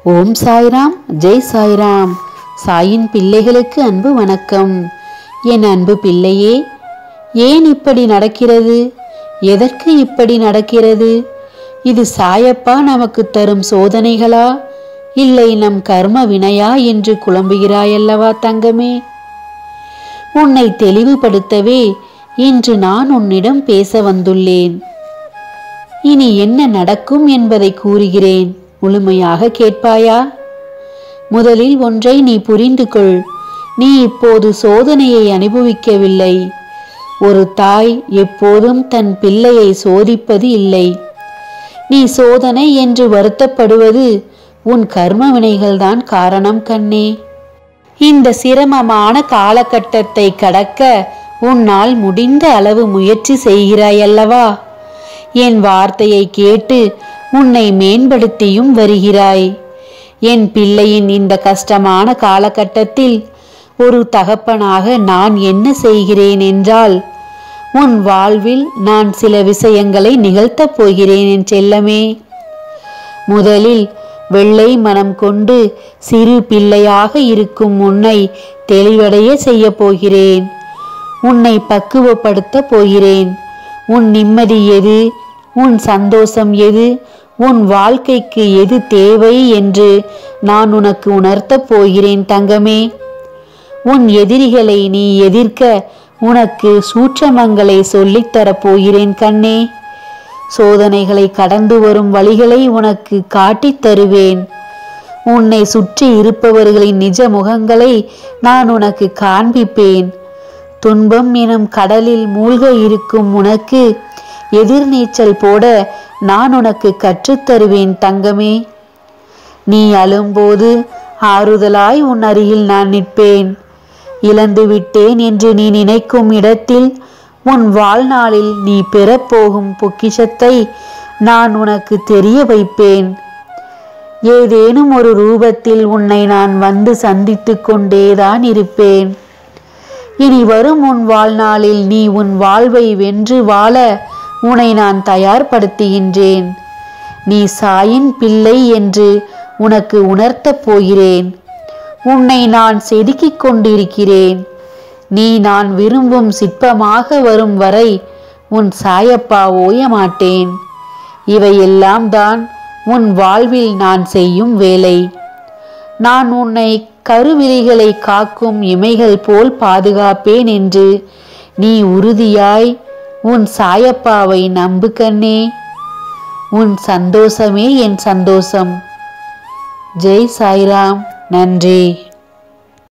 ஓம் சாய்ராம் ஜெய் சாய்ராம் சாயின் பிள்ளைகளுக்கு அன்பு வணக்கம் என் அன்பு பிள்ளையே ஏன் இப்படி நடக்கிறது எதற்கு இப்படி நடக்கிறது இது சாயப்பா நமக்கு தரும் சோதனைகளா இல்லை நம் கர்ம வினையா என்று குழம்புகிறாயல்லவா தங்கமே உன்னை தெளிவுபடுத்தவே இன்று நான் உன்னிடம் பேச வந்துள்ளேன் இனி என்ன நடக்கும் என்பதை கூறுகிறேன் முழுமையாக கேட்பாயா முதலில் ஒன்றை நீ புரிந்து கொள் நீ இப்போது சோதனையை அனுபவிக்கவில்லை ஒரு தாய் எப்போதும் தன் பிள்ளையை சோதிப்பது இல்லை நீ சோதனை என்று வருத்தப்படுவது உன் கர்ம வினைகள்தான் காரணம் கண்ணே இந்த சிரமமான காலகட்டத்தை கடக்க உன்னால் முடிந்த அளவு முயற்சி செய்கிறாயல்லவா என் வார்த்தையை கேட்டு உன்னை மேம்படுத்தியும் வருகிறாய் என் பிள்ளையின் இந்த கஷ்டமான காலகட்டத்தில் ஒரு தகப்பனாக நான் என்ன செய்கிறேன் என்றால் உன் வாழ்வில் நான் சில விஷயங்களை நிகழ்த்தப் போகிறேன் என் செல்லமே முதலில் வெள்ளை மனம் கொண்டு சிறு பிள்ளையாக இருக்கும் உன்னை தெளிவடைய செய்ய போகிறேன் உன்னை பக்குவப்படுத்த போகிறேன் உன் நிம்மதி எது உன் சந்தோஷம் எது உன் வாழ்க்கைக்கு எது தேவை என்று நான் உனக்கு உணர்த்தப் போகிறேன் தங்கமே உன் எதிரிகளை நீ எதிர்க்க உனக்கு சூட்சமங்களை சொல்லித்தரப் போகிறேன் கண்ணே சோதனைகளை கடந்து வரும் வழிகளை உனக்கு காட்டித் தருவேன் உன்னை சுற்றி இருப்பவர்களின் நிஜ முகங்களை நான் உனக்கு காண்பிப்பேன் துன்பம் எனும் கடலில் மூழ்க இருக்கும் உனக்கு எதிர்நீச்சல் போட நான் உனக்கு கற்றுத்தருவேன் தங்கமே நீ அழும்போது ஆறுதலாய் உன் அருகில் நான் நிற்பேன் இழந்து விட்டேன் என்று நீ நினைக்கும் இடத்தில் உன் வாழ்நாளில் நீ பெறப்போகும் பொக்கிஷத்தை நான் உனக்கு தெரிய வைப்பேன் ஏதேனும் ஒரு ரூபத்தில் உன்னை நான் வந்து சந்தித்து கொண்டேதான் இருப்பேன் இனி வரும் உன் வாழ்நாளில் நீ உன் வாழ்வை வென்று வாழ உன்னை நான் தயார்படுத்துகின்றேன் நீ சாயின் பிள்ளை என்று உனக்கு உணர்த்தப் போகிறேன் உன்னை நான் செதுக்கிக் கொண்டிருக்கிறேன் நீ நான் விரும்பும் சிற்பமாக வரும் வரை உன் சாயப்பா ஓய மாட்டேன் இவையெல்லாம் தான் உன் வாழ்வில் நான் செய்யும் வேலை நான் உன்னை கருவிழிகளை காக்கும் இமைகள் போல் பாதுகாப்பேன் என்று நீ உறுதியாய் உன் சாயப்பாவை நம்பு கண்ணே உன் சந்தோஷமே என் சந்தோஷம் ஜெய் சாய்ராம் நன்றி